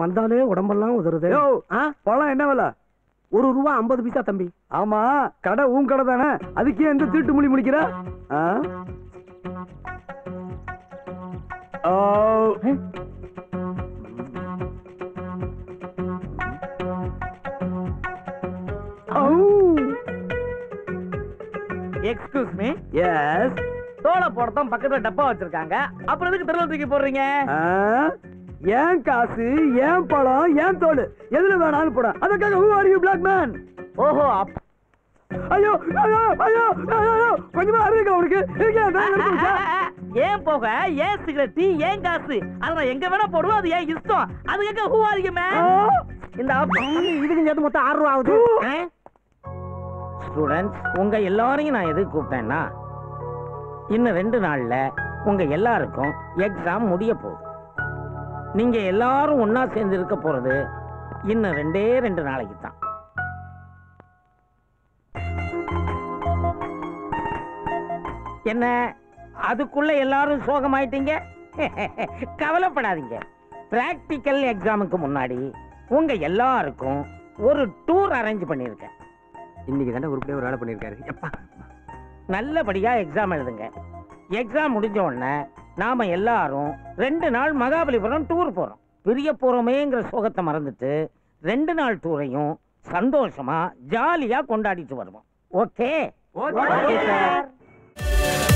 வந்தாலே உடம்பெல்லாம் உதறுது யோ ஆ? பழம் என்ன விலை ஒரு ரூபா ஐம்பது பைசா தம்பி ஆமா கடை உன் கடை தானே அதுக்கே எந்த தீட்டு மொழி முடிக்கிற ஆ? ஓ. ஔ. Excuse me Yes. தோலை போடத்தான் பக்கத்துல டப்பா வச்சிருக்காங்க அப்புறம் எதுக்கு திரும்ப தூக்கி போடுறீங்க ஆ? ஏன் காசு ஏன் பழம் ஏன் தோல் எதுல வேணாலும் போட அதுக்காக who are you black man ஓஹோ அப்- ஐயோ ஐயோ ஐயோ ஐயோ, ஐயோ கொஞ்சமா அறிவிக்க அவருக்கு இருக்கே நான் எடுத்து வச்சேன். ஏன் போக ஏன் சிகரெட் ஏன் காசு அதை நான் எங்க வேணா போடுவோம் அது ஏன் இஷ்டம் அதுக்காக ஹூ ஆர் யூ ஆ. மேன் இந்த இதுக்கு சேர்த்து மொத்தம் ஆறு ரூபா ஆகுது ஸ்டூடெண்ட்ஸ் உங்க எல்லாரையும் நான் எதுக்கு கூப்பிட்டேன்னா இன்னும் ரெண்டு நாள்ல உங்க எல்லாருக்கும் எக்ஸாம் முடிய போகுது நீங்க எல்லாரும் ஒண்ணா சேர்ந்து இருக்க போறது இன்னும் ரெண்டே ரெண்டு நாளைக்கு தான் என்ன அதுக்குள்ள எல்லாரும் சோகமாயிட்டீங்க கவலைப்படாதீங்க பிராக்டிக்கல் எக்ஸாமுக்கு முன்னாடி உங்க எல்லாருக்கும் ஒரு டூர் அரேஞ்ச் பண்ணியிருக்கேன் இன்னைக்கு தானே உருப்படியா ஒரு வேலை பண்ணிருக்காரு எப்பா நல்லபடியா எக்ஸாம் எழுதுங்க எக்ஸாம் முடிஞ்ச உடனே நாம எல்லாரும் ரெண்டு நாள் மகாபலிபுரம் டூர் போறோம் பிரிய போறோமேங்கிற சோகத்தை மறந்துட்டு ரெண்டு நாள் டூரையும் சந்தோஷமா ஜாலியா கொண்டாடிட்டு வருவோம் ஓகே Okay, sir.